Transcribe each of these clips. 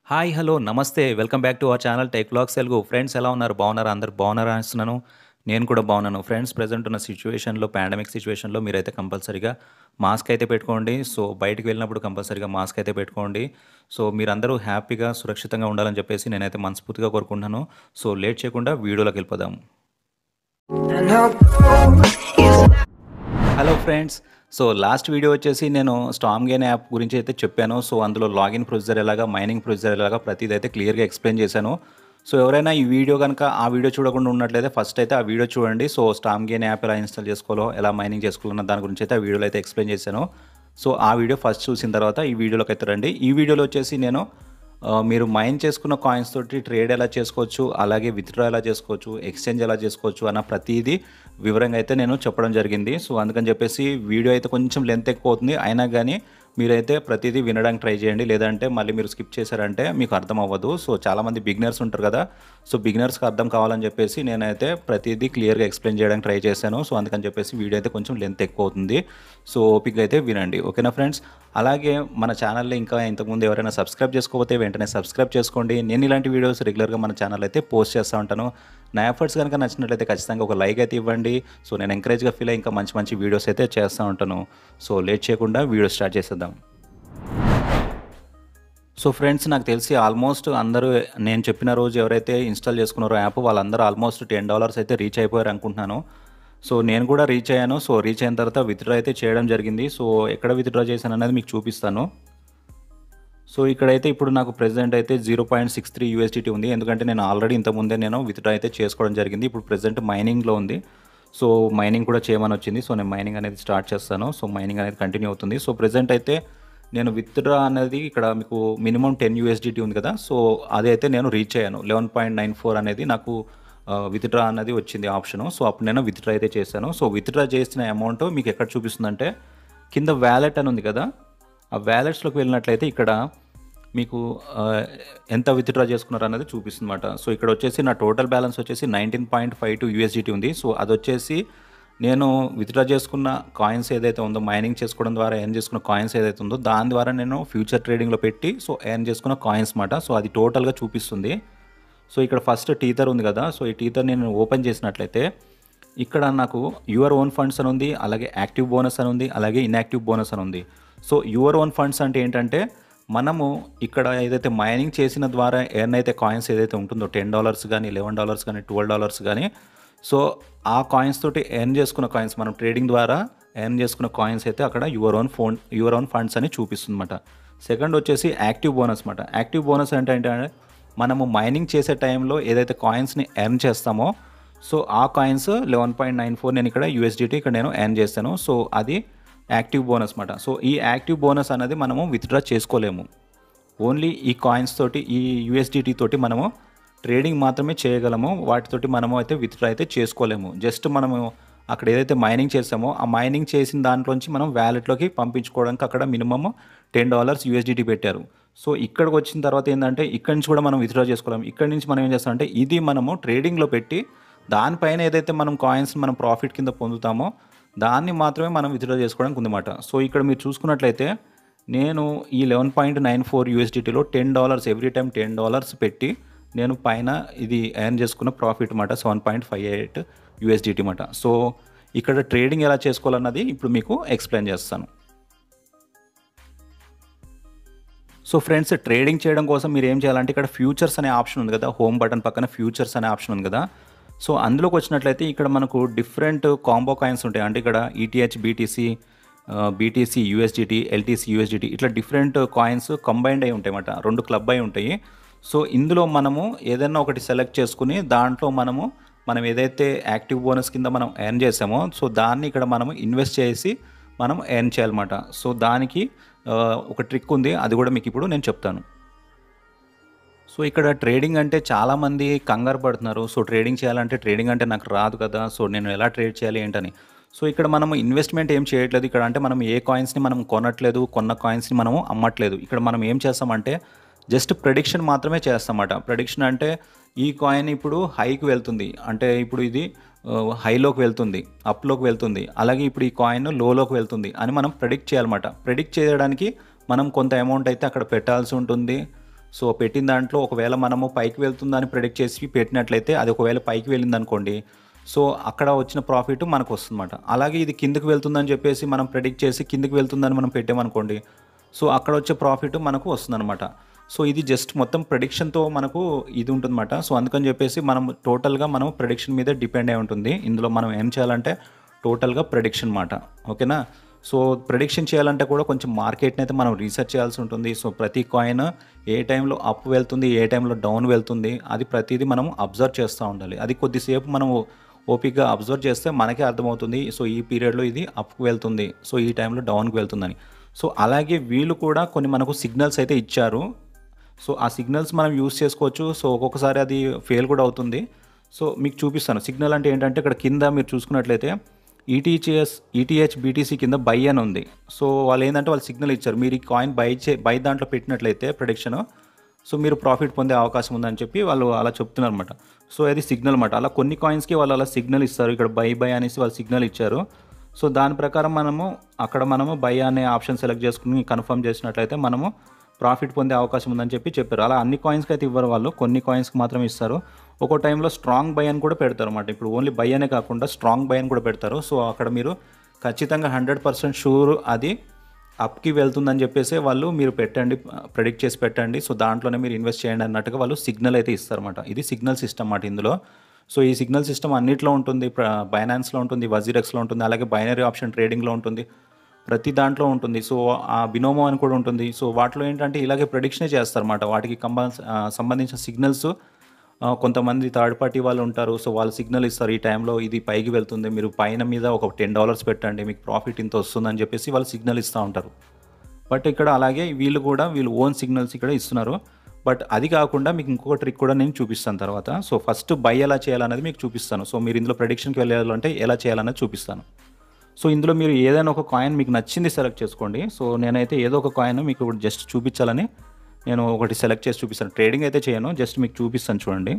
hi hello నమస్తే welcome back to our channel tech blogs Telugu friends ఎలా ఉన్నారు బాగున్నారా అందరు బాగున్నారా అనిస్తున్నాను నేను కూడా బాగున్నాను ఫ్రెండ్స్ ప్రజెంట్ ఉన్న సిచ్యువేషన్లో పాండమిక్ సిచ్యువేషన్లో మీరైతే కంపల్సరీగా మాస్క్ అయితే పెట్టుకోండి సో బయటికి వెళ్ళినప్పుడు కంపల్సరీగా మాస్క్ అయితే పెట్టుకోండి సో మీరందరూ హ్యాపీగా సురక్షితంగా ఉండాలని చెప్పేసి నేనైతే మనస్ఫూర్తిగా కోరుకుంటున్నాను సో లేట్ చేయకుండా వీడియోలోకి వెళ్ళిపోదాం hello friends so last video వచ్చేసి నేను స్టామ్ గేన్ యాప్ గురించి అయితే చెప్పాను సో అందులో లాగిన్ ప్రొసీజర్ ఎలాగా మైనింగ్ ప్రొసీజర్ ఎలాగా ప్రతిదీ అయితే క్లియర్గా ఎక్స్ప్లెయిన్ చేశాను సో ఎవరైనా ఈ వీడియో కనుక ఆ వీడియో చూడకుండా ఉన్నట్లయితే ఫస్ట్ అయితే ఆ వీడియో చూడండి సో స్టామ్ గేన్ యాప్ ఎలా ఇన్స్టాల్ చేసుకోవాలో ఎలా మైనింగ్ చేసుకోవాలన్న దాని గురించి అయితే ఆ వీడియోలో అయితే ఎక్స్ప్లెయిన్ చేశాను సో ఆ వీడియో ఫస్ట్ చూసిన తర్వాత ఈ వీడియోలోకి అయితే రండి ఈ వీడియోలో వచ్చేసి నేను ఆ, మీరు మైన్ చేసుకున్న కాయిన్స్ తోటి ట్రేడ్ ఎలా చేసుకోవచ్చు అలాగే విత్డ్రా ఎలా చేసుకోవచ్చు ఎక్స్చేంజ్ ఎలా చేసుకోవచ్చు అన్న ప్రతిదీ వివరంగా అయితే నేను చెప్పడం జరిగింది సో అందుకని చెప్పేసి వీడియో అయితే కొంచెం లెంత్ ఎక్కువ అవుతుంది అయినా కానీ మీరైతే ప్రతిదీ వినడానికి ట్రై చేయండి లేదంటే మళ్ళీ మీరు స్కిప్ చేశారంటే మీకు అర్థం అవ్వదు సో చాలామంది బిగినర్స్ ఉంటారు కదా సో బిగినర్స్కి అర్థం కావాలని చెప్పేసి నేనైతే ప్రతిదీ క్లియర్గా ఎక్స్ప్లెయిన్ చేయడానికి ట్రై చేశాను సో అందుకని చెప్పేసి వీడియో అయితే కొంచెం లెంత్ ఎక్కువ అవుతుంది సో ఓపిక్గా అయితే వినండి ఓకేనా ఫ్రెండ్స్ అలాగే మన ఛానల్లో ఇంకా ఇంతకుముందు ఎవరైనా సబ్స్క్రైబ్ చేసుకోకపోతే వెంటనే సబ్స్క్రైబ్ చేసుకోండి నేను ఇలాంటి వీడియోస్ రెగ్యులర్గా మన ఛానల్ అయితే పోస్ట్ చేస్తూ ఉంటాను నా ఎఫర్ట్స్ కనుక నచ్చినట్లయితే ఖచ్చితంగా ఒక లైక్ అయితే ఇవ్వండి సో నేను ఎంకరేజ్గా ఫీల్ అయ్యి ఇంకా మంచి మంచి వీడియోస్ అయితే చేస్తూ ఉంటాను సో లేట్ చేయకుండా వీడియో స్టార్ట్ చేసేద్దాం సో ఫ్రెండ్స్ నాకు తెలిసి ఆల్మోస్ట్ అందరూ నేను చెప్పిన రోజు ఎవరైతే ఇన్స్టాల్ చేసుకున్నారో యాప్ వాళ్ళందరూ ఆల్మోస్ట్ టెన్ డాలర్స్ అయితే రీచ్ అయిపోయారు అనుకుంటున్నాను సో నేను కూడా రీచ్ అయ్యాను సో రీచ్ అయిన తర్వాత విత్డ్రా అయితే చేయడం జరిగింది సో ఎక్కడ విత్డ్రా చేశాను అనేది మీకు చూపిస్తాను సో ఇక్కడైతే ఇప్పుడు నాకు ప్రెజెంట్ అయితే zero point six three USDT ఉంది ఎందుకంటే నేను ఆల్రెడీ ఇంతకుముందే నేను విత్డ్రా అయితే చేసుకోవడం జరిగింది ఇప్పుడు ప్రెజెంట్ మైనింగ్లో ఉంది సో మైనింగ్ కూడా చేయమని వచ్చింది సో నేను మైనింగ్ అనేది స్టార్ట్ చేస్తాను సో మైనింగ్ అనేది కంటిన్యూ అవుతుంది సో ప్రెజెంట్ అయితే నేను విత్డ్రా అనేది ఇక్కడ మీకు మినిమం టెన్ యూఎస్డిటీ ఉంది కదా సో అదైతే నేను రీచ్ అయ్యాను లెవెన్ పాయింట్ నైన్ ఫోర్ అనేది నాకు విత్డ్రా అనేది వచ్చింది ఆప్షను సో అప్పుడు నేను విత్డ్రా అయితే చేశాను సో విత్డ్రా చేసిన అమౌంట్ మీకు ఎక్కడ చూపిస్తుందంటే కింద వ్యాలెట్ అని ఉంది కదా ఆ వ్యాలెట్స్లోకి వెళ్ళినట్లయితే ఇక్కడ మీకు ఆ, ఎంత విత్డ్రా చేసుకున్నారు అన్నది చూపిస్తుంది అనమాట సో ఇక్కడ వచ్చేసి నా టోటల్ బ్యాలెన్స్ వచ్చేసి nineteen point five two USDT ఉంది సో అది వచ్చేసి నేను విత్డ్రా చేసుకున్న కాయిన్స్ ఏదైతే ఉందో మైనింగ్ చేసుకోవడం ద్వారా ఎర్న్ చేసుకున్న కాయిన్స్ ఏదైతే ఉందో దాని ద్వారా నేను ఫ్యూచర్ ట్రేడింగ్లో పెట్టి సో ఎర్న్ చేసుకున్న కాయిన్స్ మాట సో అది టోటల్గా చూపిస్తుంది సో ఇక్కడ ఫస్ట్ టీథర్ ఉంది కదా సో ఈ టీథర్ నేను ఓపెన్ చేసినట్లయితే ఇక్కడ నాకు యువర్ ఓన్ ఫండ్స్ అని ఉంది అలాగే యాక్టివ్ బోనస్ అని ఉంది అలాగే ఇన్యాక్టివ్ బోనస్ అని ఉంది సో యువర్ ఓన్ ఫండ్స్ అంటే ఏంటంటే మనము ఇక్కడ ఏదైతే మైనింగ్ చేసిన ద్వారా ఎర్న్ అయితే కాయిన్స్ ఏదైతే ఉంటుందో టెన్ డాలర్స్ కానీ లెవెన్ డాలర్స్ కానీ ట్వెల్వ్ డాలర్స్ కానీ సో ఆ కాయిన్స్ తోటి ఎర్న్ చేసుకున్న కాయిన్స్ మనం ట్రేడింగ్ ద్వారా ఎర్న్ చేసుకున్న కాయిన్స్ అయితే అక్కడ your own phone your own funds అని చూపిస్తుంది అనమాట సెకండ్ వచ్చేసి యాక్టివ్ బోనస్ అనమాట యాక్టివ్ బోనస్ అంటే ఏంటంటే మనము మైనింగ్ చేసే టైంలో ఏదైతే కాయిన్స్ని ఎర్న్ చేస్తామో సో ఆ coins eleven point nine four నేను ఇక్కడ యూఎస్డిటీ ఇక్కడ నేను ఎర్న్ చేస్తాను సో అది యాక్టివ్ బోనస్ అనమాట సో ఈ యాక్టివ్ బోనస్ అనేది మనము విత్డ్రా చేసుకోలేము ఓన్లీ ఈ కాయిన్స్ తోటి ఈ యూఎస్డిటీ తోటి మనము ట్రేడింగ్ మాత్రమే చేయగలము వాటితోటి మనము అయితే విత్డ్రా అయితే చేసుకోలేము జస్ట్ మనము అక్కడ ఏదైతే మైనింగ్ చేసామో ఆ మైనింగ్ చేసిన దాంట్లోంచి మనం వ్యాలెట్లోకి పంపించుకోవడానికి అక్కడ మినిమమ్ టెన్ డాలర్స్ యూఎస్డిటీ పెట్టారు సో ఇక్కడికి వచ్చిన తర్వాత ఏంటంటే ఇక్కడి నుంచి కూడా మనం విత్డ్రా చేసుకోలేము ఇక్కడి నుంచి మనం ఏం చేస్తామంటే ఇది మనము ట్రేడింగ్లో పెట్టి దానిపైన ఏదైతే మనం కాయిన్స్ మనం ప్రాఫిట్ కింద పొందుతామో దాన్ని మాత్రమే మనం విత్డ్రా చేసుకోవడానికి ఉందన్నమాట సో ఇక్కడ మీరు చూసుకున్నట్లయితే నేను ఈ లెవెన్ పాయింట్ నైన్ ఫోర్ యూఎస్డిటీలో ten dollars every time ten dollars పెట్టి నేను పైన ఇది ఎర్న్ చేసుకున్న ప్రాఫిట్ అన్నమాట seven point five eight USDT అన్నమాట సో ఇక్కడ ట్రేడింగ్ ఎలా చేసుకోవాలన్నది ఇప్పుడు మీకు ఎక్స్ప్లెయిన్ చేస్తాను సో ఫ్రెండ్స్ ట్రేడింగ్ చేయడం కోసం మీరు ఏం చేయాలంటే ఇక్కడ ఫ్యూచర్స్ అనే ఆప్షన్ ఉంది కదా హోమ్ బటన్ పక్కన ఫ్యూచర్స్ అనే ఆప్షన్ ఉంది కదా సో అందులోకి వచ్చినట్లయితే ఇక్కడ మనకు డిఫరెంట్ కాంబో కాయిన్స్ ఉంటాయి అంటే ఇక్కడ ETH BTC BTC USDT LTC USDT ఇట్లా డిఫరెంట్ కాయిన్స్ కంబైన్డ్ అయి ఉంటాయి అన్నమాట రెండు క్లబ్ అయి ఉంటాయి సో ఇందులో మనము ఏదైనా ఒకటి సెలెక్ట్ చేసుకుని దాంట్లో మనము మనం ఏదైతే యాక్టివ్ బోనస్ కింద మనం ఎర్న్ చేసామో సో దాన్ని ఇక్కడ మనము ఇన్వెస్ట్ చేసి మనం ఎర్న్ చేయాలన్నమాట సో దానికి ఆ, ఒక ట్రిక్ ఉంది అది కూడా మీకు ఇప్పుడు నేను చెప్తాను సో ఇక్కడ ట్రేడింగ్ అంటే చాలామంది కంగారు పడుతున్నారు సో ట్రేడింగ్ చేయాలంటే ట్రేడింగ్ అంటే నాకు రాదు కదా సో నేను ఎలా ట్రేడ్ చేయాలి ఏంటని సో ఇక్కడ మనం ఇన్వెస్ట్మెంట్ ఏం చేయట్లేదు ఇక్కడ అంటే మనం ఏ కాయిన్స్ని మనం కొనట్లేదు కొన్న కాయిన్స్ని మనము అమ్మట్లేదు ఇక్కడ మనం ఏం చేస్తామంటే జస్ట్ ప్రెడిక్షన్ మాత్రమే చేస్తామట ప్రెడిక్షన్ అంటే ఈ కాయిన్ ఇప్పుడు హైకి వెళ్తుంది అంటే ఇప్పుడు ఇది ఆ, హైలోకి వెళ్తుంది అప్లోకి వెళ్తుంది అలాగే ఇప్పుడు ఈ కాయిన్ లోలోకి వెళ్తుంది అని మనం ప్రెడిక్ట్ చేయాలన్నమాట ప్రెడిక్ట్ చేయడానికి మనం కొంత అమౌంట్ అయితే అక్కడ పెట్టాల్సి ఉంటుంది సో పెట్టిన దాంట్లో ఒకవేళ మనము పైకి వెళ్తుందని ప్రిడిక్ట్ చేసి పెట్టినట్లయితే అది ఒకవేళ పైకి వెళ్ళింది అనుకోండి సో అక్కడ వచ్చిన ప్రాఫిట్ మనకు వస్తుందన్నమాట అలాగే ఇది కిందకి వెళ్తుందని చెప్పేసి మనం ప్రిడిక్ట్ చేసి కిందకి వెళ్తుందని మనం పెట్టామనుకోండి సో అక్కడ వచ్చే ప్రాఫిట్ మనకు వస్తుందన్నమాట సో ఇది జస్ట్ మొత్తం ప్రెడిక్షన్తో మనకు ఇది ఉంటుందన్నమాట సో అందుకని చెప్పేసి మనం టోటల్గా మనం ప్రెడిక్షన్ మీద డిపెండ్ అయి ఉంటుంది ఇందులో మనం ఏం చేయాలంటే టోటల్గా ప్రెడిక్షన్ మాట ఓకేనా సో ప్రెడిక్షన్ చేయాలంటే కూడా కొంచెం మార్కెట్ని అయితే మనం రీసెర్చ్ చేయాల్సి ఉంటుంది సో ప్రతి కాయిన్ ఏ టైంలో అప్ వెళ్తుంది ఏ టైంలో డౌన్ వెళ్తుంది అది ప్రతిదీ మనం అబ్జర్వ్ చేస్తూ ఉండాలి అది కొద్దిసేపు మనం ఓపిక్గా అబ్జర్వ్ చేస్తే మనకే అర్థమవుతుంది సో ఈ పీరియడ్లో ఇది అప్కి వెళ్తుంది సో ఈ టైంలో డౌన్కి వెళ్తుందని సో అలాగే వీళ్ళు కూడా కొన్ని మనకు సిగ్నల్స్ అయితే ఇచ్చారు సో ఆ సిగ్నల్స్ మనం యూస్ చేసుకోవచ్చు సో ఒక్కొక్కసారి అది ఫెయిల్ కూడా అవుతుంది సో మీకు చూపిస్తాను సిగ్నల్ అంటే ఏంటంటే ఇక్కడ కింద మీరు చూసుకున్నట్లయితే ఈటీహెచ్ఎస్ ఈటీహెచ్ బీటీసీ కింద బై అని ఉంది సో వాళ్ళు ఏంటంటే వాళ్ళు సిగ్నల్ ఇచ్చారు మీరు ఈ కాయిన్ బై చే బై దాంట్లో పెట్టినట్లయితే ప్రొడిక్షన్ సో మీరు ప్రాఫిట్ పొందే అవకాశం ఉందని చెప్పి వాళ్ళు అలా చెప్తున్నారు అనమాట సో అది సిగ్నల్ అనమాట అలా కొన్ని కాయిన్స్కి వాళ్ళు అలా సిగ్నల్ ఇస్తారు ఇక్కడ బై బై అనేసి వాళ్ళు సిగ్నల్ ఇచ్చారు సో దాని ప్రకారం మనము అక్కడ మనము బై అనే ఆప్షన్ సెలెక్ట్ చేసుకుని కన్ఫర్మ్ చేసినట్లయితే మనము ప్రాఫిట్ పొందే అవకాశం ఉందని చెప్పి చెప్పారు అలా అన్ని కాయిన్స్కి అయితే ఇవ్వరు వాళ్ళు కొన్ని కాయిన్స్కి మాత్రం ఇస్తారు ఒక్కో టైంలో స్ట్రాంగ్ బై అని కూడా పెడతారు అనమాట ఇప్పుడు ఓన్లీ బై అనే కాకుండా స్ట్రాంగ్ బై అని కూడా పెడతారు సో అక్కడ మీరు ఖచ్చితంగా హండ్రెడ్ పర్సెంట్ షూర్ అది అప్కి వెళ్తుందని చెప్పేసి వాళ్ళు మీరు పెట్టండి ప్రెడిక్ట్ చేసి పెట్టండి సో దాంట్లోనే మీరు ఇన్వెస్ట్ చేయండి అన్నట్టుగా వాళ్ళు సిగ్నల్ అయితే ఇస్తారన్నమాట ఇది సిగ్నల్ సిస్టమ్ అన్నమాట ఇందులో సో ఈ సిగ్నల్ సిస్టమ్ అన్నిట్లో ఉంటుంది బైనాన్స్లో ఉంటుంది వజీరెక్స్లో ఉంటుంది అలాగే బైనరీ ఆప్షన్ ట్రేడింగ్లో ఉంటుంది ప్రతి దాంట్లో ఉంటుంది సో ఆ బినోమో అని కూడా ఉంటుంది సో వాటిలో ఏంటంటే ఇలాగే ప్రెడిక్షనే చేస్తారన్నమాట వాటికి కంబా సంబంధించిన సిగ్నల్స్ కొంతమంది థర్డ్ పార్టీ వాళ్ళు ఉంటారు సో వాళ్ళు సిగ్నల్ ఇస్తారు ఈ టైంలో ఇది పైకి వెళ్తుంది మీరు పైన మీద ఒక టెన్ డాలర్స్ పెట్టండి మీకు ప్రాఫిట్ ఇంత వస్తుందని చెప్పేసి వాళ్ళు సిగ్నల్ ఇస్తూ ఉంటారు బట్ ఇక్కడ అలాగే వీళ్ళు కూడా వీళ్ళు ఓన్ సిగ్నల్స్ ఇక్కడ ఇస్తున్నారు బట్ అది కాకుండా మీకు ఇంకొక ట్రిక్ కూడా నేను చూపిస్తాను తర్వాత సో ఫస్ట్ బై ఎలా చేయాలనేది మీకు చూపిస్తాను సో మీరు ఇందులో ప్రెడిక్షన్కి వెళ్ళాలంటే ఎలా చేయాలనేది చూపిస్తాను సో ఇందులో మీరు ఏదైనా ఒక కాయిన్ మీకు నచ్చింది సెలెక్ట్ చేసుకోండి సో నేనైతే ఏదో ఒక కాయిన్ మీకు జస్ట్ చూపించాలని నేను ఒకటి సెలెక్ట్ చేసి చూపిస్తాను ట్రేడింగ్ అయితే చేయను జస్ట్ మీకు చూపిస్తాను చూడండి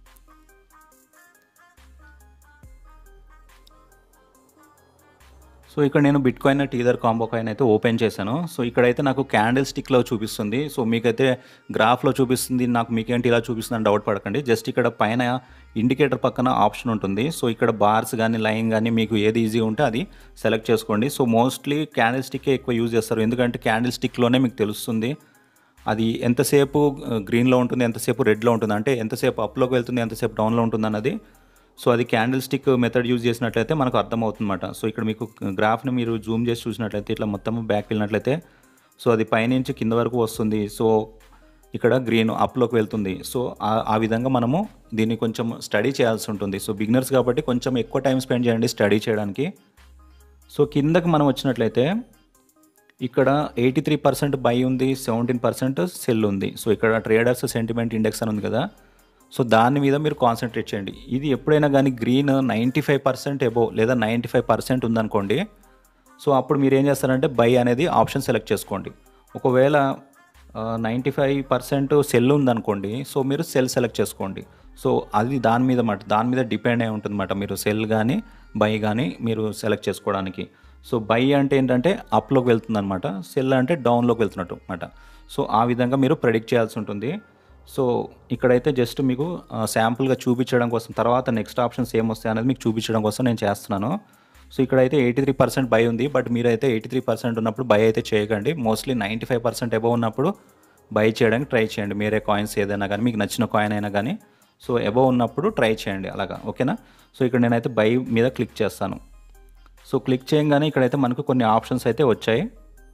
సో ఇక్కడ నేను bitcoin tether combo coin అయితే ఓపెన్ చేశాను సో ఇక్కడైతే నాకు క్యాండిల్ స్టిక్లో చూపిస్తుంది సో మీకైతే గ్రాఫ్లో చూపిస్తుంది నాకు మీకేంటి ఇలా చూపిస్తుంది అని డౌట్ పడకండి జస్ట్ ఇక్కడ పైన ఇండికేటర్ పక్కన ఆప్షన్ ఉంటుంది సో ఇక్కడ బార్స్ కానీ లైన్ కానీ మీకు ఏది ఈజీ ఉంటే అది సెలెక్ట్ చేసుకోండి సో మోస్ట్లీ క్యాండిల్ స్టిక్కే ఎక్కువ యూజ్ చేస్తారు ఎందుకంటే క్యాండిల్ స్టిక్లోనే మీకు తెలుస్తుంది అది ఎంతసేపు గ్రీన్లో ఉంటుంది ఎంతసేపు రెడ్లో ఉంటుంది అంటే ఎంతసేపు అప్లోకి వెళ్తుంది ఎంతసేపు డౌన్లో ఉంటుంది అన్నది సో అది క్యాండిల్ స్టిక్ మెథడ్ యూజ్ చేసినట్లయితే మనకు అర్థమవుతుందన్నమాట సో ఇక్కడ మీకు గ్రాఫ్ని మీరు జూమ్ చేసి చూసినట్లయితే ఇట్లా మొత్తం బ్యాక్ వెళ్ళినట్లయితే సో అది పైనుంచి కింద వరకు వస్తుంది సో ఇక్కడ గ్రీన్ అప్లోకి వెళ్తుంది సో ఆ- ఆ విధంగా మనము దీన్ని కొంచెం స్టడీ చేయాల్సి ఉంటుంది సో బిగినర్స్ కాబట్టి కొంచెం ఎక్కువ టైం స్పెండ్ చేయండి స్టడీ చేయడానికి సో కిందకి మనం వచ్చినట్లయితే ఇక్కడ ఎయిటీ త్రీ పర్సెంట్ బై ఉంది సెవెంటీన్ పర్సెంట్ సెల్ ఉంది సో ఇక్కడ ట్రేడర్స్ సెంటిమెంట్ ఇండెక్స్ అని ఉంది కదా సో దాని మీద మీరు కాన్సన్ట్రేట్ చేయండి ఇది ఎప్పుడైనా కానీ green ninety five percent above లేదా నైంటీ ఫైవ్ పర్సెంట్ ఉందనుకోండి సో అప్పుడు మీరు ఏం చేస్తారంటే బై అనేది ఆప్షన్ సెలెక్ట్ చేసుకోండి ఒకవేళ నైంటీ ఫైవ్ పర్సెంట్ సెల్ ఉందనుకోండి సో మీరు సెల్ సెలెక్ట్ చేసుకోండి సో అది దాని మీద మాట దాని మీద డిపెండ్ అయి ఉంటుందన్నమాట మీరు సెల్ కానీ బై కానీ మీరు సెలెక్ట్ చేసుకోవడానికి సో బై అంటే ఏంటంటే అప్లోకి వెళ్తుందన్నమాట సెల్ అంటే డౌన్లోకి వెళ్తున్నట్టు అనమాట సో ఆ విధంగా మీరు ప్రెడిక్ట్ చేయాల్సి ఉంటుంది సో ఇక్కడైతే జస్ట్ మీకు శాంపుల్గా చూపించడం కోసం తర్వాత నెక్స్ట్ ఆప్షన్స్ ఏమొస్తాయి అనేది మీకు చూపించడం కోసం నేను చేస్తున్నాను సో ఇక్కడైతే ఎయిటీ త్రీ పర్సెంట్ బై ఉంది బట్ మీరైతే ఎయిటీ త్రీ పర్సెంట్ ఉన్నప్పుడు బై అయితే చేయకండి mostly ninety five percent above ఉన్నప్పుడు బై చేయడానికి ట్రై చేయండి మీరే కాయిన్స్ ఏదైనా కానీ మీకు నచ్చిన కాయిన్ అయినా కానీ సో అబవ్ ఉన్నప్పుడు ట్రై చేయండి అలాగా ఓకేనా సో ఇక్కడ నేనైతే బై మీద క్లిక్ చేస్తాను సో క్లిక్ చేయగానే ఇక్కడైతే మనకు కొన్ని ఆప్షన్స్ అయితే వచ్చాయి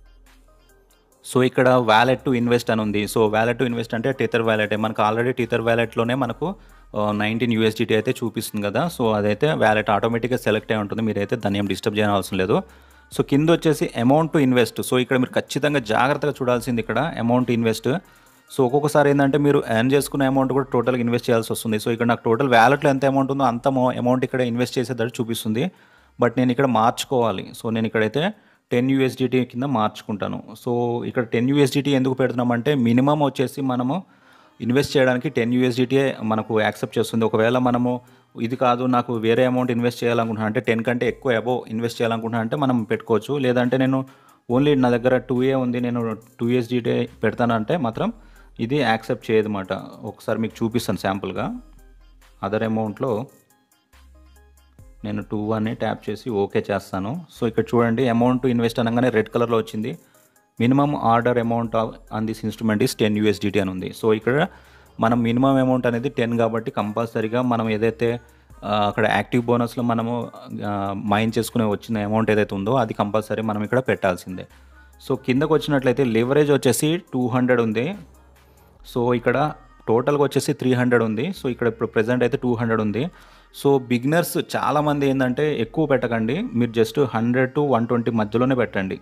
సో ఇక్కడ వ్యాలెట్ టు ఇన్వెస్ట్ అని ఉంది సో వ్యాలెట్ టు ఇన్వెస్ట్ అంటే టీథర్ వ్యాలెట్ మనకు ఆల్రెడీ టీథర్ వ్యాలెట్లోనే మనకు నైన్టీన్ యూఎస్డిటీ అయితే చూపిస్తుంది కదా సో అదైతే వ్యాలెట్ ఆటోమేటిక్గా సెలెక్ట్ అయి ఉంటుంది మీరైతే దాన్ని ఏం డిస్టర్బ్ చేయని అవసరం లేదు సో కింద వచ్చేసి అమౌంట్ టు ఇన్వెస్ట్ సో ఇక్కడ మీరు ఖచ్చితంగా జాగ్రత్తగా చూడాల్సింది ఇక్కడ అమౌంట్ ఇన్వెస్ట్ సో ఒక్కొక్కసారి ఏంటంటే మీరు ఎర్న్ చేసుకున్న అమౌంట్ కూడా టోటల్గా ఇన్వెస్ట్ చేయాల్సి వస్తుంది సో ఇక్కడ నాకు టోటల్ వ్యాలెట్లో ఎంత అమౌంట్ ఉందో అంత అమౌంట్ ఇక్కడ ఇన్వెస్ట్ చేసేటట్టు చూపిస్తుంది బట్ నేను ఇక్కడ మార్చుకోవాలి సో నేను ఇక్కడైతే టెన్ యూఎస్డిటీ కింద మార్చుకుంటాను సో ఇక్కడ టెన్ యూఎస్డిటీ ఎందుకు పెడుతున్నామంటే మినిమం వచ్చేసి మనము ఇన్వెస్ట్ చేయడానికి టెన్ యూఎస్డిటీ మనకు యాక్సెప్ట్ చేస్తుంది ఒకవేళ మనము ఇది కాదు నాకు వేరే అమౌంట్ ఇన్వెస్ట్ చేయాలనుకుంటున్నా అంటే టెన్ కంటే ఎక్కువ అబో ఇన్వెస్ట్ చేయాలనుకుంటున్నా అంటే మనం పెట్టుకోవచ్చు లేదంటే నేను ఓన్లీ నా దగ్గర టూ ఏ ఉంది నేను టూ యూఎస్డిటీ పెడతానంటే మాత్రం ఇది యాక్సెప్ట్ చేయదన్నమాట ఒకసారి మీకు చూపిస్తాను శాంపుల్గా అదర్ అమౌంట్లో నేను టూ అని ట్యాప్ చేసి ఓకే చేస్తాను సో ఇక్కడ చూడండి అమౌంట్ ఇన్వెస్ట్ అనగానే రెడ్ కలర్లో వచ్చింది minimum order amount on this instrument is ten USDT అని ఉంది సో ఇక్కడ మనం మినిమం అమౌంట్ అనేది టెన్ కాబట్టి కంపల్సరీగా మనం ఏదైతే ఆ, అక్కడ యాక్టివ్ బోనస్లో మనము మైన్ చేసుకునే వచ్చిన అమౌంట్ ఏదైతే ఉందో అది కంపల్సరీ మనం ఇక్కడ పెట్టాల్సిందే సో కిందకు వచ్చినట్లయితే లివరేజ్ వచ్చేసి టూ హండ్రెడ్ ఉంది సో ఇక్కడ టోటల్గా వచ్చేసి త్రీ హండ్రెడ్ ఉంది సో ఇక్కడ ఇప్పుడు ప్రెజెంట్ అయితే టూ హండ్రెడ్ ఉంది సో బిగినర్స్ చాలామంది ఏంటంటే ఎక్కువ పెట్టకండి మీరు just hundred to one twenty మధ్యలోనే పెట్టండి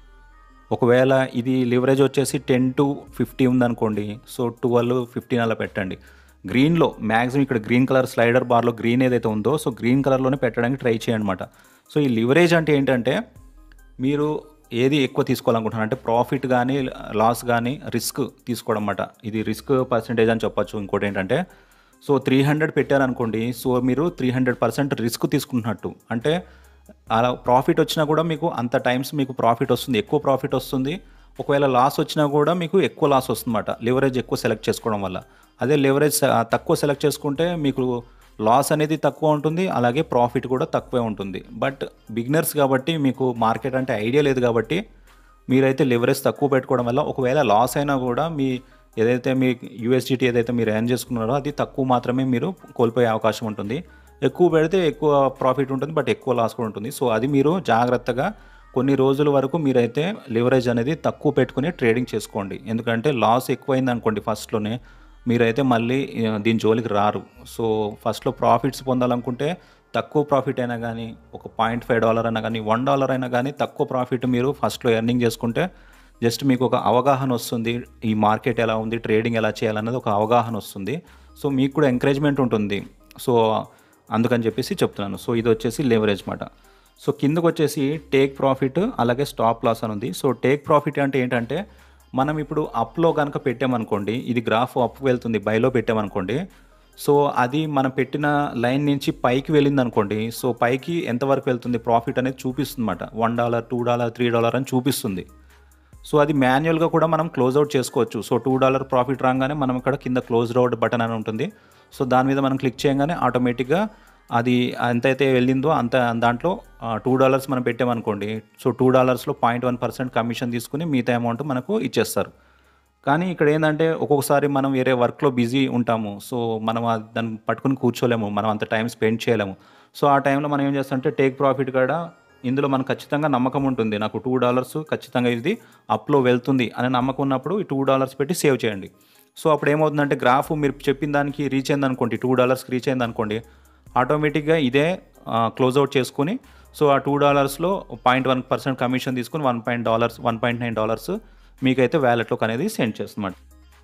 ఒకవేళ ఇది లివరేజ్ వచ్చేసి టెన్ టు ఫిఫ్టీ ఉందనుకోండి సో ట్వెల్వ్ ఫిఫ్టీన్ అలా పెట్టండి గ్రీన్లో మ్యాక్సిమం ఇక్కడ గ్రీన్ కలర్ స్లైడర్ బార్లో గ్రీన్ ఏదైతే ఉందో సో గ్రీన్ కలర్లోనే పెట్టడానికి ట్రై చేయండి అనమాట సో ఈ లివరేజ్ అంటే ఏంటంటే మీరు ఏది ఎక్కువ తీసుకోవాలనుకుంటున్నారు అంటే ప్రాఫిట్ కానీ లాస్ కానీ రిస్క్ తీసుకోవడం అన్నమాట ఇది రిస్క్ పర్సంటేజ్ అని చెప్పొచ్చు ఇంకోటి ఏంటంటే సో త్రీ హండ్రెడ్ పెట్టారనుకోండి సో మీరు త్రీ హండ్రెడ్ పర్సెంట్ రిస్క్ తీసుకుంటున్నట్టు అంటే అలా ప్రాఫిట్ వచ్చినా కూడా మీకు అంత టైమ్స్ మీకు ప్రాఫిట్ వస్తుంది ఎక్కువ ప్రాఫిట్ వస్తుంది ఒకవేళ లాస్ వచ్చినా కూడా మీకు ఎక్కువ లాస్ వస్తుందన్నమాట లివరేజ్ ఎక్కువ సెలెక్ట్ చేసుకోవడం వల్ల అదే లివరేజ్ తక్కువ సెలెక్ట్ చేసుకుంటే మీకు లాస్ అనేది తక్కువ ఉంటుంది అలాగే ప్రాఫిట్ కూడా తక్కువే ఉంటుంది బట్ బిగినర్స్ కాబట్టి మీకు మార్కెట్ అంటే ఐడియా లేదు కాబట్టి మీరైతే లివరేజ్ తక్కువ పెట్టుకోవడం వల్ల ఒకవేళ లాస్ అయినా కూడా మీ ఏదైతే మీ యూఎస్డిటీ ఏదైతే మీరు ఎర్న్ చేసుకున్నారో అది తక్కువ మాత్రమే మీరు కోల్పోయే అవకాశం ఉంటుంది ఎక్కువ పెడితే ఎక్కువ ప్రాఫిట్ ఉంటుంది బట్ ఎక్కువ లాస్ కూడా ఉంటుంది సో అది మీరు జాగ్రత్తగా కొన్ని రోజుల వరకు మీరైతే లివరేజ్ అనేది తక్కువ పెట్టుకుని ట్రేడింగ్ చేసుకోండి ఎందుకంటే లాస్ ఎక్కువైంది అనుకోండి ఫస్ట్లోనే మీరైతే మళ్ళీ ఆ, దీని జోలికి రారు సో ఫస్ట్లో ప్రాఫిట్స్ పొందాలనుకుంటే తక్కువ ప్రాఫిట్ అయినా కానీ ఒక పాయింట్ ఫైవ్ డాలర్ అయినా కానీ వన్ డాలర్ అయినా కానీ తక్కువ ప్రాఫిట్ మీరు ఫస్ట్లో ఎర్నింగ్ చేసుకుంటే జస్ట్ మీకు ఒక అవగాహన వస్తుంది ఈ మార్కెట్ ఎలా ఉంది ట్రేడింగ్ ఎలా చేయాలన్నది ఒక అవగాహన వస్తుంది సో మీకు కూడా ఎంకరేజ్మెంట్ ఉంటుంది సో అందుకని చెప్పేసి చెప్తున్నాను సో ఇది వచ్చేసి లేవరేజ్ మాట సో కిందకు వచ్చేసి టేక్ ప్రాఫిట్ అలాగే స్టాప్ లాస్ అని ఉంది సో టేక్ ప్రాఫిట్ అంటే ఏంటంటే మనం ఇప్పుడు అప్లో కనుక పెట్టామనుకోండి ఇది గ్రాఫ్ అప్ వెళ్తుంది బైలో పెట్టామనుకోండి సో అది మనం పెట్టిన లైన్ నుంచి పైకి వెళ్ళింది అనుకోండి సో పైకి ఎంతవరకు వెళ్తుంది ప్రాఫిట్ అనేది చూపిస్తుంది అనమాట one dollar two dollar three dollar అని చూపిస్తుంది సో అది మాన్యువల్గా కూడా మనం క్లోజ్ అవుట్ చేసుకోవచ్చు సో టూ డాలర్ ప్రాఫిట్ రాగానే మనం ఇక్కడ కింద క్లోజ్ అవుట్ బటన్ అని ఉంటుంది సో దాని మీద మనం క్లిక్ చేయగానే ఆటోమేటిక్గా అది ఎంతైతే వెళ్ళిందో అంత దాంట్లో టూ డాలర్స్ మనం పెట్టామనుకోండి సో టూ డాలర్స్లో పాయింట్ వన్ పర్సెంట్ కమిషన్ తీసుకుని మిగతా అమౌంట్ మనకు ఇచ్చేస్తారు కానీ ఇక్కడ ఏంటంటే ఒక్కొక్కసారి మనం వేరే వర్క్లో బిజీ ఉంటాము సో మనం అది దాన్ని పట్టుకుని కూర్చోలేము మనం అంత టైం స్పెండ్ చేయలేము సో ఆ టైంలో మనం ఏం చేస్తామంటే టేక్ ప్రాఫిట్ కూడా ఇందులో మనకు ఖచ్చితంగా నమ్మకం ఉంటుంది నాకు టూ డాలర్స్ ఖచ్చితంగా ఇది అప్లో వెళ్తుంది అని నమ్మకం ఉన్నప్పుడు ఈ టూ డాలర్స్ పెట్టి సేవ్ చేయండి సో అప్పుడు ఏమవుతుందంటే గ్రాఫ్ మీరు చెప్పిన దానికి రీచ్ అయింది అనుకోండి టూ డాలర్స్కి రీచ్ అయింది అనుకోండి ఆటోమేటిక్గా ఇదే క్లోజ్ అవుట్ చేసుకుని సో ఆ టూ డాలర్స్లో పాయింట్ వన్ పర్సెంట్ కమిషన్ తీసుకుని one point dollars one point nine dollars మీకైతే వ్యాలెట్లోకి అనేది సెండ్ చేస్తున్నమాట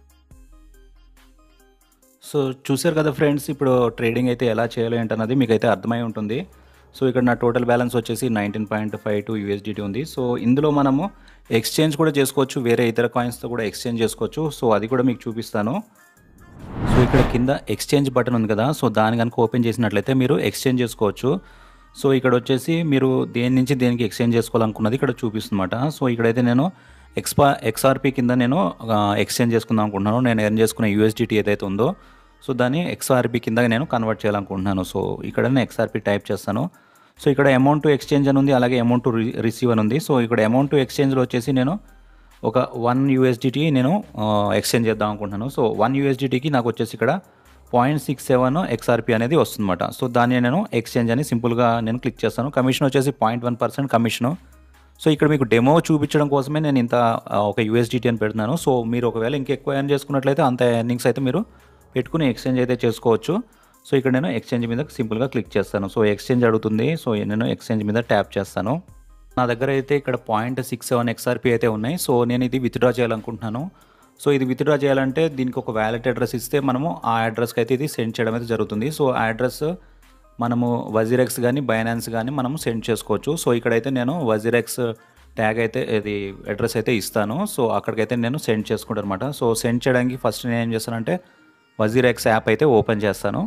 సో చూసారు కదా ఫ్రెండ్స్ ఇప్పుడు ట్రేడింగ్ అయితే ఎలా చేయాలి ఏంటన్నది మీకు అయితే అర్థమై ఉంటుంది సో ఇక్కడ నా టోటల్ బ్యాలెన్స్ వచ్చేసి nineteen point five two USDT ఉంది సో ఇందులో మనము ఎక్స్చేంజ్ కూడా చేసుకోవచ్చు వేరే ఇతర కాయిన్స్తో కూడా ఎక్స్చేంజ్ చేసుకోవచ్చు సో అది కూడా మీకు చూపిస్తాను సో ఇక్కడ కింద ఎక్స్చేంజ్ బటన్ ఉంది కదా సో దాని కనుక ఓపెన్ చేసినట్లయితే మీరు ఎక్స్చేంజ్ చేసుకోవచ్చు సో ఇక్కడ వచ్చేసి మీరు దేని నుంచి దేనికి ఎక్స్చేంజ్ చేసుకోవాలనుకున్నది ఇక్కడ చూపిస్తుందన్నమాట సో ఇక్కడైతే నేను ఎక్స్పా ఎక్స్ఆర్పి కింద నేను ఆ, ఎక్స్చేంజ్ చేసుకుందాం అనుకుంటున్నాను నేను ఎర్న్ చేసుకున్న యూఎస్డిటీ ఏదైతే ఉందో సో దాన్ని ఎక్స్ఆర్పి కింద నేను కన్వర్ట్ చేయాలనుకుంటున్నాను సో ఇక్కడ నేను ఎక్స్ఆర్పి టైప్ చేస్తాను సో ఇక్కడ అమౌంట్ టు ఎక్స్చేంజ్ అని ఉంది అలాగే అమౌంట్ టు రిసీవ్ అని ఉంది సో ఇక్కడ అమౌంట్ టు ఎక్స్చేంజ్లో వచ్చేసి నేను ఒక వన్ యూఎస్డిటీ నేను ఆ, ఎక్స్చేంజ్ చేద్దాం అనుకుంటున్నాను సో వన్ యూఎస్డిటీకి నాకు వచ్చేసి ఇక్కడ పాయింట్ సిక్స్ సెవెన్ ఎక్స్ఆర్పి అనేది వస్తుందన్నమాట సో దాన్ని నేను ఎక్స్చేంజ్ అని సింపుల్గా నేను క్లిక్ చేస్తాను కమిషన్ వచ్చేసి point one percent commission so ఇక్కడ మీకు డెమో చూపించడం కోసమే నేను ఇంత ఆ, ఒక యూఎస్డిటీ అని పెడుతున్నాను సో మీరు ఒకవేళ ఇంకెక్కువ ఎర్న్ చేసుకున్నట్లయితే అంత ఎర్నింగ్స్ అయితే మీరు పెట్టుకుని ఎక్స్చేంజ్ అయితే చేసుకోవచ్చు సో ఇక్కడ నేను ఎక్స్చేంజ్ మీద సింపుల్గా క్లిక్ చేస్తాను సో ఎక్స్చేంజ్ అడుగుతుంది సో నేను ఎక్స్చేంజ్ మీద ట్యాప్ చేస్తాను నా దగ్గర అయితే ఇక్కడ పాయింట్ సిక్స్ సెవెన్ ఎక్స్ఆర్పి అయితే ఉన్నాయి సో నేను ఇది విత్డ్రా చేయాలనుకుంటున్నాను సో ఇది విత్డ్రా చేయాలంటే దీనికి ఒక వ్యాలెట్ అడ్రస్ ఇస్తే మనము ఆ అడ్రస్కి అయితే ఇది సెండ్ చేయడం అయితే జరుగుతుంది సో ఆ అడ్రస్ మనము వజీరెక్స్ కానీ బైనాన్స్ కానీ మనము సెండ్ చేసుకోవచ్చు సో ఇక్కడైతే నేను వజీరెక్స్ ట్యాగ్ అయితే ఇది అడ్రస్ అయితే ఇస్తాను సో అక్కడికైతే నేను సెండ్ చేసుకుంటాను అనమాట సో సెండ్ చేయడానికి ఫస్ట్ నేను ఏం చేస్తానంటే వజీరెక్స్ యాప్ అయితే ఓపెన్ చేస్తాను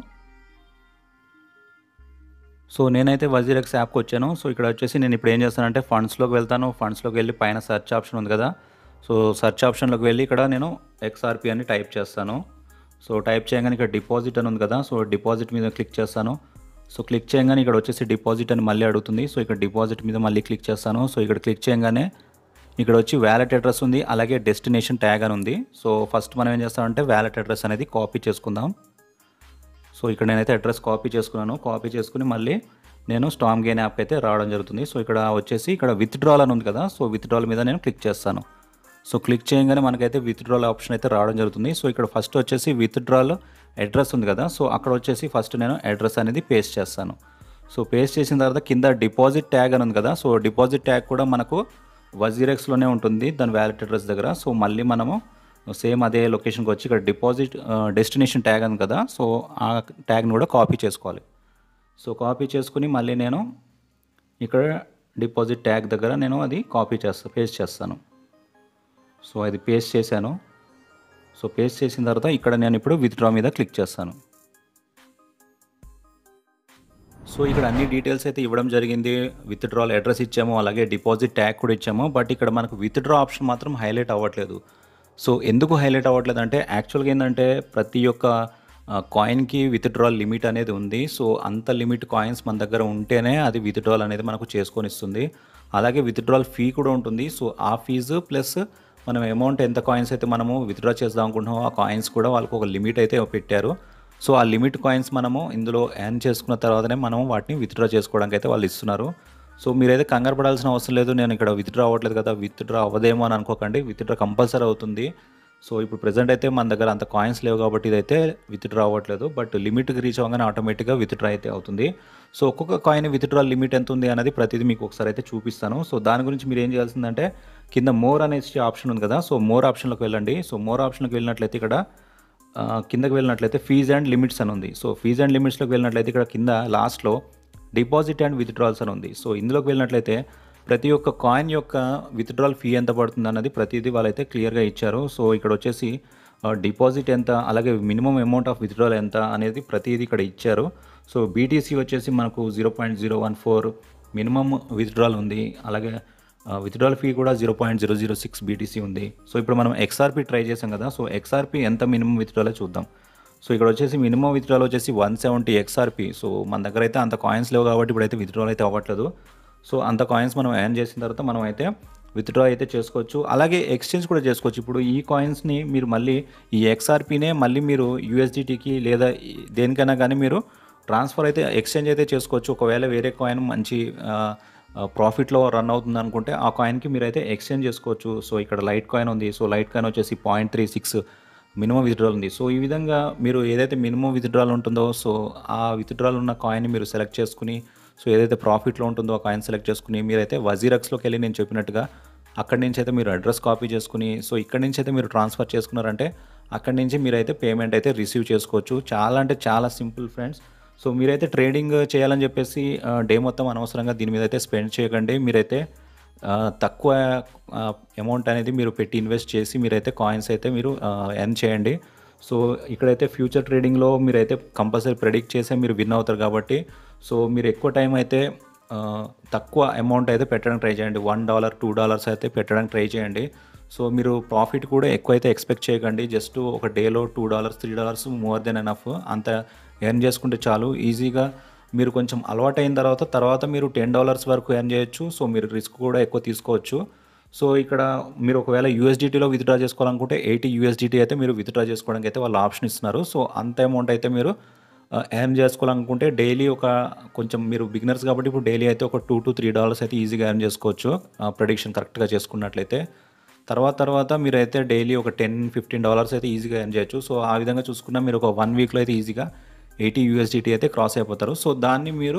సో నేనైతే వజీరెక్స్ యాప్కి వచ్చాను సో ఇక్కడ వచ్చేసి నేను ఇప్పుడు ఏం చేస్తానంటే ఫండ్స్లోకి వెళ్తాను ఫండ్స్లోకి వెళ్ళి పైన సెర్చ్ ఆప్షన్ ఉంది కదా సో సెర్చ్ ఆప్షన్లోకి వెళ్ళి ఇక్కడ నేను ఎక్స్ఆర్పి అని టైప్ చేస్తాను సో టైప్ చేయగానే ఇక్కడ డిపాజిట్ అని ఉంది కదా సో డిపాజిట్ మీద క్లిక్ చేస్తాను సో క్లిక్ చేయగానే ఇక్కడ వచ్చేసి డిపాజిట్ అని మళ్ళీ అడుగుతుంది సో ఇక్కడ డిపాజిట్ మీద మళ్ళీ క్లిక్ చేస్తాను సో ఇక్కడ క్లిక్ చేయగానే ఇక్కడ వచ్చి వ్యాలెట్ అడ్రస్ ఉంది అలాగే డెస్టినేషన్ ట్యాగ్ అని ఉంది సో ఫస్ట్ మనం ఏం చేస్తామంటే వ్యాలెట్ అడ్రస్ అనేది కాపీ చేసుకుందాం సో ఇక్కడ నేనైతే అడ్రస్ కాపీ చేసుకున్నాను కాపీ చేసుకుని మళ్ళీ నేను స్టామ్ గెయిన్ యాప్ అయితే రావడం జరుగుతుంది సో ఇక్కడ వచ్చేసి ఇక్కడ విత్డ్రాల్ అని ఉంది కదా సో విత్డ్రాల్ మీద నేను క్లిక్ చేస్తాను సో క్లిక్ చేయగానే మనకైతే విత్డ్రాల్ ఆప్షన్ అయితే రావడం జరుగుతుంది సో ఇక్కడ ఫస్ట్ వచ్చేసి విత్డ్రాల్ అడ్రస్ ఉంది కదా సో అక్కడ వచ్చేసి ఫస్ట్ నేను అడ్రస్ అనేది పేస్ట్ చేస్తాను సో పేస్ట్ చేసిన తర్వాత కింద డిపాజిట్ ట్యాగ్ అని ఉంది కదా సో డిపాజిట్ ట్యాగ్ కూడా మనకు వజీరెక్స్లోనే ఉంటుంది దాని వ్యాలెట్ అడ్రస్ దగ్గర సో మళ్ళీ మనము సేమ్ అదే లొకేషన్కి వచ్చి ఇక్కడ డిపాజిట్ డెస్టినేషన్ ట్యాగ్ ఉంది కదా సో ఆ ట్యాగ్ని కూడా కాపీ చేసుకోవాలి సో కాపీ చేసుకుని మళ్ళీ నేను ఇక్కడ డిపాజిట్ ట్యాగ్ దగ్గర నేను అది కాపీ చేస్తా పేస్ట్ చేస్తాను సో అది పేస్ట్ చేశాను సో పేస్ట్ చేసిన తర్వాత ఇక్కడ నేను ఇప్పుడు విత్డ్రా మీద క్లిక్ చేస్తాను సో ఇక్కడ అన్ని డీటెయిల్స్ అయితే ఇవ్వడం జరిగింది విత్డ్రాల్ అడ్రస్ ఇచ్చాము అలాగే డిపాజిట్ ట్యాగ్ కూడా ఇచ్చాము బట్ ఇక్కడ మనకు విత్డ్రా ఆప్షన్ మాత్రం హైలైట్ అవ్వట్లేదు సో ఎందుకు హైలైట్ అవ్వట్లేదు అంటే యాక్చువల్గా ఏంటంటే ప్రతి ఒక్క కాయిన్కి విత్డ్రాల్ లిమిట్ అనేది ఉంది సో అంత లిమిట్ కాయిన్స్ మన దగ్గర ఉంటేనే అది విత్డ్రాల్ అనేది మనకు చేసుకొని ఇస్తుంది అలాగే విత్డ్రాల్ ఫీ కూడా ఉంటుంది సో ఆ ఫీజు ప్లస్ మనం అమౌంట్ ఎంత కాయిన్స్ అయితే మనము విత్డ్రా చేద్దాం అనుకుంటున్నామో ఆ కాయిన్స్ కూడా వాళ్ళకు ఒక లిమిట్ అయితే పెట్టారు సో ఆ లిమిట్ కాయిన్స్ మనము ఇందులో యాన్ చేసుకున్న తర్వాతనే మనం వాటిని విత్డ్రా చేసుకోవడానికి అయితే వాళ్ళు ఇస్తున్నారు సో మీరైతే కంగారు పడాల్సిన అవసరం లేదు నేను ఇక్కడ విత్డ్రా అవ్వట్లేదు కదా విత్డ్రా అవ్వదేమో అని అనుకోకండి విత్డ్రా కంపల్సరీ అవుతుంది సో ఇప్పుడు ప్రజెంట్ అయితే మన దగ్గర అంత కాయిన్స్ లేవు కాబట్టి ఇదైతే విత్డ్రా అవ్వట్లేదు బట్ లిమిట్కి రీచ్ అవ్వగానే ఆటోమేటిక్గా విత్డ్రా అయితే అవుతుంది సో ఒక్కొక్క కాయిన్ విత్డ్రా లిమిట్ ఎంత ఉంది అనేది ప్రతిదీ మీకు ఒకసారి అయితే చూపిస్తాను సో దాని గురించి మీరు ఏం చేయాల్సిందంటే కింద మోర్ అనేసి ఆప్షన్ ఉంది కదా సో మోర్ ఆప్షన్లోకి వెళ్ళండి సో మోర్ ఆప్షన్లోకి వెళ్ళినట్లయితే ఇక్కడ ఆ, కిందకి వెళ్ళినట్లయితే ఫీజ్ అండ్ లిమిట్స్ అని ఉంది సో ఫీజ్ అండ్ లిమిట్స్లోకి వెళ్ళినట్లయితే ఇక్కడ కింద లాస్ట్లో డిపాజిట్ అండ్ విత్డ్రాల్స్ అని ఉంది సో ఇందులోకి వెళ్ళినట్లయితే ప్రతి ఒక్క కాయిన్ యొక్క విత్డ్రాల్ ఫీ ఎంత పడుతుంది అన్నది ప్రతిదీ వాళ్ళైతే క్లియర్గా ఇచ్చారు సో ఇక్కడ వచ్చేసి డిపాజిట్ ఎంత అలాగే మినిమం అమౌంట్ ఆఫ్ విత్డ్రాల్ ఎంత అనేది ప్రతిదీ ఇక్కడ ఇచ్చారు సో బీటీసీ వచ్చేసి మనకు zero point zero one four minimum withdrawal ఉంది అలాగే విత్డ్రాల్ ఫీ కూడా zero point zero zero six BTC ఉంది సో ఇప్పుడు మనం ఎక్స్ఆర్పి ట్రై చేసాం కదా సో ఎక్స్ఆర్పి ఎంత మినిమం విత్డ్రాలో చూద్దాం సో ఇక్కడ వచ్చేసి మినిమం విత్డ్రాల్ వచ్చేసి వన్ సెవెంటీ ఎక్స్ఆర్పి సో మన దగ్గర అయితే అంత కాయిన్స్ లేవు కాబట్టి ఇప్పుడైతే విత్డ్రాల్ అయితే అవ్వట్లేదు సో అంత కాయిన్స్ మనం ఎర్న్ చేసిన తర్వాత మనం అయితే విత్డ్రా అయితే చేసుకోవచ్చు అలాగే ఎక్స్చేంజ్ కూడా చేసుకోవచ్చు ఇప్పుడు ఈ కాయిన్స్ని మీరు మళ్ళీ ఈ ఎక్స్ఆర్పీనే మళ్ళీ మీరు యూఎస్డిటీకి లేదా ఈ- దేనికైనా కానీ మీరు ట్రాన్స్ఫర్ అయితే ఎక్స్చేంజ్ అయితే చేసుకోవచ్చు ఒకవేళ వేరే కాయిన్ మంచి ప్రాఫిట్లో రన్ అవుతుంది అనుకుంటే ఆ కాయిన్కి మీరు అయితే ఎక్స్చేంజ్ చేసుకోవచ్చు సో ఇక్కడ లైట్ కాయిన్ ఉంది సో లైట్ కాయిన్ వచ్చేసి point three six minimum withdrawal ఉంది సో ఈ విధంగా మీరు ఏదైతే మినిమం విత్డ్రాల్ ఉంటుందో సో ఆ విత్డ్రాల్ ఉన్న కాయిన్ మీరు సెలెక్ట్ చేసుకుని సో ఏదైతే ప్రాఫిట్లో ఉంటుందో ఆ కాయిన్ సెలెక్ట్ చేసుకుని మీరైతే వజీరక్స్లోకి వెళ్ళి నేను చెప్పినట్టుగా అక్కడి నుంచి అయితే మీరు అడ్రస్ కాపీ చేసుకుని సో ఇక్కడి నుంచి అయితే మీరు ట్రాన్స్ఫర్ చేసుకున్నారంటే అక్కడి నుంచి మీరైతే పేమెంట్ అయితే రిసీవ్ చేసుకోవచ్చు చాలా అంటే చాలా సింపుల్ ఫ్రెండ్స్ సో మీరైతే ట్రేడింగ్ చేయాలని చెప్పేసి డే మొత్తం అనవసరంగా దీని మీద అయితే స్పెండ్ చేయకండి మీరైతే ఆ, తక్కువ అమౌంట్ అనేది మీరు పెట్టి ఇన్వెస్ట్ చేసి మీరైతే కాయిన్స్ అయితే మీరు ఎర్న్ చేయండి సో ఇక్కడైతే ఫ్యూచర్ ట్రేడింగ్లో మీరైతే కంపల్సరీ ప్రెడిక్ట్ చేసే మీరు విన్ అవుతారు కాబట్టి సో మీరు ఎక్కువ టైం అయితే ఆ, తక్కువ అమౌంట్ అయితే పెట్టడానికి ట్రై చేయండి వన్ డాలర్ టూ డాలర్స్ అయితే పెట్టడానికి ట్రై చేయండి సో మీరు ప్రాఫిట్ కూడా ఎక్కువ అయితే ఎక్స్పెక్ట్ చేయకండి జస్ట్ ఒక డేలో two dollars three dollars more than enough అంత ఎర్న్ చేసుకుంటే చాలు ఈజీగా మీరు కొంచెం అలవాటు అయిన తర్వాత తర్వాత మీరు టెన్ డాలర్స్ వరకు ఎర్న్ చేయొచ్చు సో మీరు రిస్క్ కూడా ఎక్కువ తీసుకోవచ్చు సో ఇక్కడ మీరు ఒకవేళ యూఎస్డిటీలో విత్డ్రా చేసుకోవాలనుకుంటే ఎయిటీ యూఎస్డిటీ అయితే మీరు విత్డ్రా చేసుకోవడానికి అయితే వాళ్ళు ఆప్షన్ ఇస్తున్నారు సో అంత అమౌంట్ అయితే మీరు ఎర్న్ చేసుకోవాలనుకుంటే డైలీ ఒక కొంచెం మీరు బిగినర్స్ కాబట్టి ఇప్పుడు డైలీ అయితే ఒక టూ టు త్రీ డాలర్స్ అయితే ఈజీగా ఎర్న్ చేసుకోవచ్చు ప్రొడిక్షన్ కరెక్ట్గా చేసుకున్నట్లయితే తర్వాత తర్వాత మీరు అయితే డైలీ ఒక టెన్ ఫిఫ్టీన్ డాలర్స్ అయితే ఈజీగా ఎర్న్ చేయొచ్చు సో ఆ విధంగా చూసుకున్నా మీరు ఒక వన్ వీక్లో అయితే ఈజీగా ఎయిటీ యూఎస్డిటీ అయితే క్రాస్ అయిపోతారు సో దాన్ని మీరు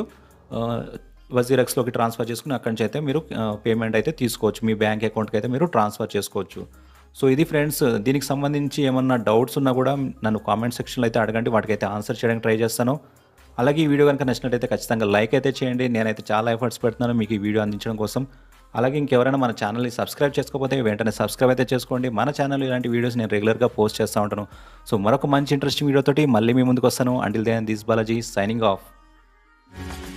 వజీరెక్స్లోకి ట్రాన్స్ఫర్ చేసుకుని అక్కడి నుంచి అయితే మీరు పేమెంట్ అయితే తీసుకోవచ్చు మీ బ్యాంక్ అకౌంట్కి అయితే మీరు ట్రాన్స్ఫర్ చేసుకోవచ్చు సో ఇది ఫ్రెండ్స్ దీనికి సంబంధించి ఏమన్నా డౌట్స్ ఉన్నా కూడా నన్ను కామెంట్ సెక్షన్లో అయితే అడగండి వాటికైతే ఆన్సర్ చేయడానికి ట్రై చేస్తాను అలాగే ఈ వీడియో కనుక నచ్చినట్టయితే ఖచ్చితంగా లైక్ అయితే చేయండి నేనైతే చాలా ఎఫర్ట్స్ పెడుతున్నాను మీకు ఈ వీడియో అందించడం కోసం అలాగే ఇంకెవరైనా మన ఛానల్ని సబ్స్క్రైబ్ చేసుకోకపోతే వెంటనే సబ్స్క్రైబ్ అయితే చేసుకోండి మన ఛానల్ ఇలాంటి వీడియోస్ నేను రెగ్యులర్గా పోస్ట్ చేస్తూ ఉంటాను సో మరొక మంచి ఇంట్రెస్టింగ్ వీడియోతోటి మళ్ళీ మీ ముందుకు వస్తాను until then this Balaji signing of